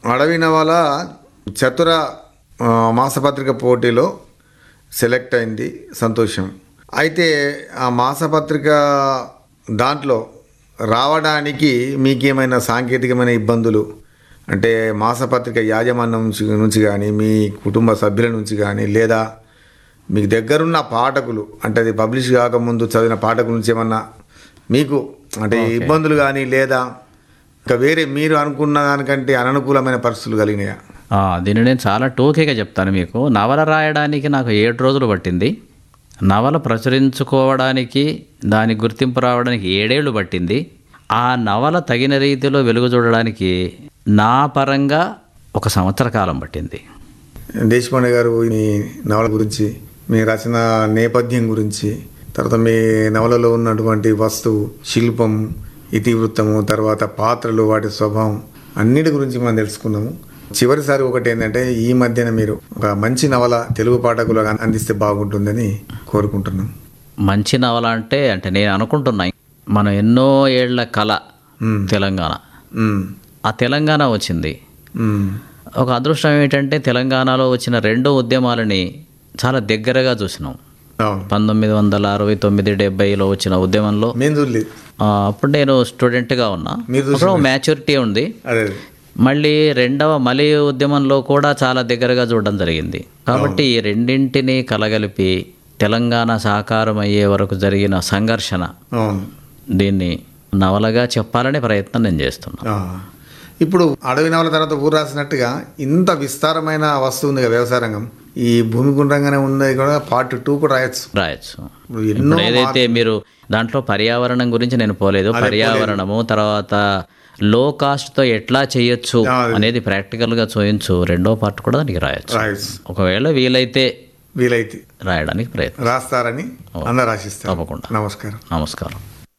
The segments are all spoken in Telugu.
అడవి నవల చతుర ఆ, మాసపత్రిక పోటీలో సెలెక్ట్ అయింది సంతోషం అయితే ఆ మాసపత్రిక దాంట్లో రావడానికి మీకేమైనా సాంకేతికమైన ఇబ్బందులు అంటే మాసపత్రిక యాజమాన్యం నుంచి నుంచి కానీ మీ కుటుంబ సభ్యుల నుంచి కానీ లేదా మీకు దగ్గరున్న పాఠకులు అంటే అది పబ్లిష్ కాకముందు చదివిన పాఠకుల నుంచి ఏమన్నా మీకు అంటే ఇబ్బందులు కానీ లేదా ఇంకా వేరే మీరు అనుకున్న దానికంటే అననుకూలమైన పరిస్థితులు కలిగినాయా ఆ, దీన్ని నేను చాలా టోకీగా చెప్తాను మీకు నవల రాయడానికి నాకు ఏడు రోజులు పట్టింది నవల ప్రచురించుకోవడానికి దాని గుర్తింపు రావడానికి ఏడేళ్లు పట్టింది ఆ నవల తగిన రీతిలో వెలుగు చూడడానికి నా పరంగా ఒక సంవత్సర కాలం పట్టింది దేశపాండే గారు మీ నవల గురించి మీ రచన నేపథ్యం గురించి తర్వాత మీ నవలలో ఉన్నటువంటి వస్తువు శిల్పం ఇతివృత్తము తర్వాత పాత్రలు వాటి స్వభావం అన్నిటి గురించి మనం తెలుసుకున్నాము చివరిసారి ఒకటి ఏంటంటే ఈ మధ్యన మీరు ఒక మంచి నవల తెలుగు పాఠకులకు అందిస్తే బాగుంటుందని కోరుకుంటున్నాం మంచి నవల అంటే అంటే నేను అనుకుంటున్నా మనం ఎన్నో ఏళ్ల కళ మ్మ్. తెలంగాణ మ్మ్. ఆ తెలంగాణ వచ్చింది మ్మ్. ఒక అదృష్టం ఏంటంటే తెలంగాణలో వచ్చిన రెండో ఉద్యమాలని చాలా దగ్గరగా చూసినాం అవును పంతొమ్మిది వందల అరవై తొమ్మిది డెబ్బైలో వచ్చిన ఉద్యమంలో మేము చూడలేదు ఆ, అప్పుడు నేను స్టూడెంట్గా ఉన్నా మీరు అప్పుడు మ్యాచ్యూరిటీ ఉంది అదే అదే. మళ్ళీ రెండవ మలి ఉద్యమంలో కూడా చాలా దగ్గరగా చూడడం జరిగింది కాబట్టి ఈ రెండింటినీ కలగలిపి తెలంగాణ సాకారం అయ్యే వరకు జరిగిన సంఘర్షణ అవును దీన్ని నవలగా చెప్పాలనే ప్రయత్నం నేను చేస్తున్నా ఆ. ఇప్పుడు అడవి నవల తర్వాత ఊరు రాసినట్టుగా ఇంత విస్తారమైన వస్తువు ఉంది కదా వ్యవసాయ రంగం ఈ భూమి గుండ్రంగానే ఉంది కూడా పార్ట్ టూ కూడా రాయొచ్చు రాయొచ్చు ఇప్పుడు ఎన్నో ఇప్పుడు ఏదైతే మీరు దాంట్లో పర్యావరణం గురించి నేను పోలేదు పర్యావరణము తర్వాత లో కాస్ట్ తో ఎట్లా చేయొచ్చు ఆ, అనేది ప్రాక్టికల్ గా చూయించు రెండో పార్ట్ కూడా దానికి రాయొచ్చు రాయొచ్చు ఒకవేళ వీలైతే వీలైతే రాయడానికి ప్రయత్నం రాస్తారని అందరు ఆశిస్తారు తప్పకుండా. నమస్కారం నమస్కారం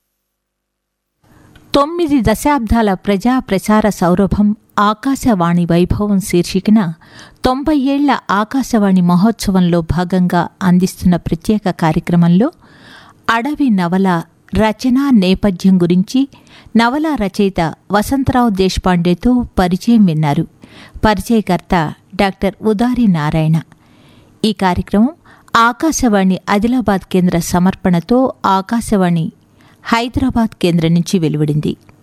తొమ్మిది దశాబ్దాల ప్రజా ప్రసార సౌరభం ఆకాశవాణి వైభవం శీర్షికన తొంభై ఏళ్ల ఆకాశవాణి మహోత్సవంలో భాగంగా అందిస్తున్న ప్రత్యేక కార్యక్రమంలో అడవి నవల రచనా నేపథ్యం గురించి నవల రచయిత వసంతరావు దేశపాండేతో పరిచయం విన్నారు పరిచయకర్త డాక్టర్ ఉదారి నారాయణ ఈ కార్యక్రమం ఆకాశవాణి ఆదిలాబాద్ కేంద్ర సమర్పణతో ఆకాశవాణి హైదరాబాద్ కేంద్రం నుంచి వెలువడింది